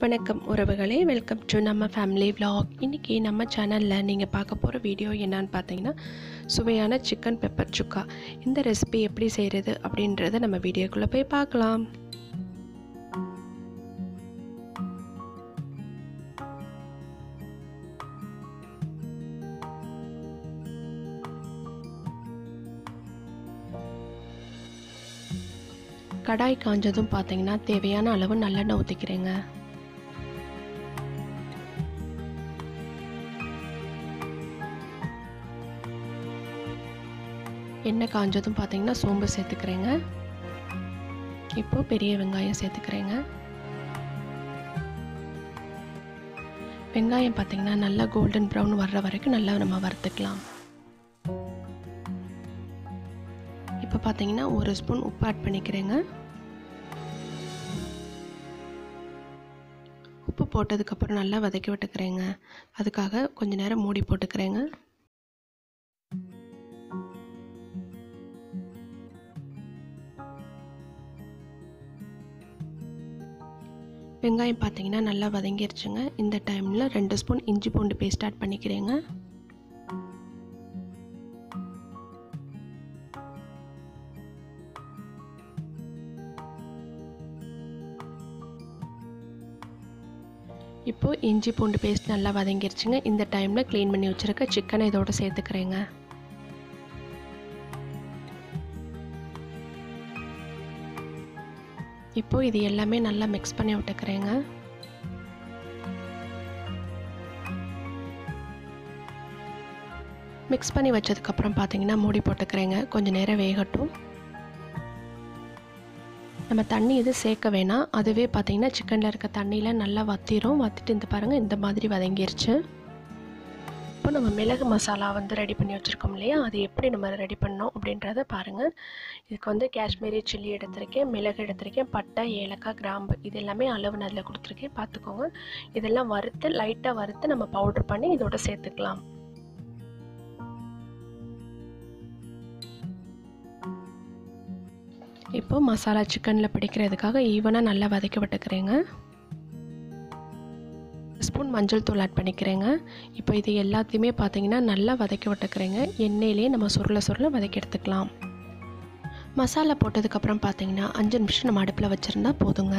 வணக்கம் உறவுகளே welcome to நம்ம ஃபேமிலி vlog இன்றைக்கி நம்ம சேனலில் நீங்கள் பார்க்க போகிற வீடியோ என்னன்னு பார்த்தீங்கன்னா சுவையான சிக்கன் பெப்பர் சுக்கா இந்த ரெசிபி எப்படி செய்கிறது அப்படின்றத நம்ம வீடியோக்குள்ளே போய் பார்க்கலாம் கடாய் காஞ்சதும் பார்த்தீங்கன்னா தேவையான அளவு நல்லெண்ணெய் ஊற்றிக்கிறேங்க எண்ணெய் காஞ்சதும் பார்த்தீங்கன்னா சோம்பு சேர்த்துக்கிறேங்க இப்போ பெரிய வெங்காயம் சேர்த்துக்கிறேங்க வெங்காயம் பார்த்தீங்கன்னா நல்லா கோல்டன் ப்ரௌன் வர்ற வரைக்கும் நல்லா நம்ம வறுத்துக்கலாம் இப்போ பார்த்தீங்கன்னா ஒரு ஸ்பூன் உப்பு ஆட் பண்ணிக்கிறேங்க உப்பு போட்டதுக்கப்புறம் நல்லா வதக்கி விட்டுக்கிறேங்க அதுக்காக கொஞ்ச நேரம் மூடி போட்டுக்கிறேங்க வெங்காயம் பார்த்தீங்கன்னா நல்லா வதங்கிருச்சுங்க இந்த டைமில் ரெண்டு ஸ்பூன் இஞ்சி பூண்டு பேஸ்ட் ஆட் பண்ணிக்கிறேங்க இப்போது இஞ்சி பூண்டு பேஸ்ட் நல்லா வதங்கிருச்சுங்க இந்த டைமில் க்ளீன் பண்ணி வச்சுருக்க சிக்கனை இதோட சேர்த்துக்கிறேங்க இப்போது இது எல்லாமே நல்லா மிக்ஸ் பண்ணி விட்டுக்கிறேங்க மிக்ஸ் பண்ணி வச்சதுக்கப்புறம் பார்த்தீங்கன்னா மூடி போட்டுக்கிறேங்க கொஞ்சம் நேரம் வேகட்டும் நம்ம தண்ணி எதுவும் சேர்க்க வேணாம் அதுவே பார்த்திங்கன்னா சிக்கனில் இருக்க தண்ணியில் நல்லா வத்திரும் வத்திட்டு இந்த பாருங்கள் இந்த மாதிரி வதங்கிருச்சு இப்போ நம்ம மிளகு மசாலா வந்து ரெடி பண்ணி வச்சுருக்கோம் இல்லையா அது எப்படி நம்ம ரெடி பண்ணோம் அப்படின்றத பாருங்கள் இதுக்கு வந்து காஷ்மீரி சில்லி எடுத்திருக்கேன் மிளகு எடுத்திருக்கேன் பட்டை ஏலக்காய் கிராம்பு இது எல்லாமே அளவு நான் அதில் கொடுத்துருக்கேன் பார்த்துக்கோங்க இதெல்லாம் வறுத்து லைட்டாக வறுத்து நம்ம பவுட்ரு பண்ணி இதோட சேர்த்துக்கலாம் இப்போ மசாலா சிக்கனில் பிடிக்கிறதுக்காக ஈவனாக நல்லா வதக்கி விட்டுக்கிறேங்க ஸ்பூன் மஞ்சள் தூள் ஆட் பண்ணிக்கிறேங்க இப்போ இது எல்லாத்தையுமே பார்த்தீங்கன்னா நல்லா வதக்கி விட்டுக்கிறேங்க எண்ணெயிலே நம்ம சுருள சுருள வதக்கி எடுத்துக்கலாம் மசாலா போட்டதுக்கப்புறம் பார்த்தீங்கன்னா அஞ்சு நிமிஷம் நம்ம அடுப்பில் வச்சுருந்தா போதுங்க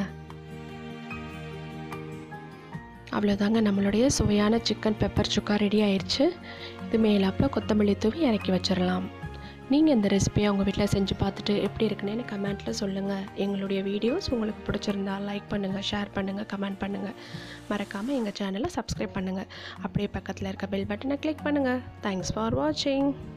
அவ்வளோதாங்க நம்மளுடைய சுவையான சிக்கன் பெப்பர் சுக்கா ரெடி ஆயிடுச்சு இது மேலாப்பில் கொத்தமல்லி தூவி இறக்கி வச்சிடலாம் நீங்கள் இந்த ரெசிபியை உங்கள் வீட்டில் செஞ்சு பார்த்துட்டு எப்படி இருக்குன்னு கமெண்ட்டில் சொல்லுங்கள் எங்களுடைய வீடியோஸ் உங்களுக்கு பிடிச்சிருந்தா லைக் பண்ணுங்கள் ஷேர் பண்ணுங்கள் கமெண்ட் பண்ணுங்கள் மறக்காமல் எங்கள் சேனலை சப்ஸ்கிரைப் பண்ணுங்கள் அப்படியே பக்கத்தில் இருக்க பெல் பட்டனை கிளிக் பண்ணுங்கள் தேங்க்ஸ் ஃபார் வாட்சிங்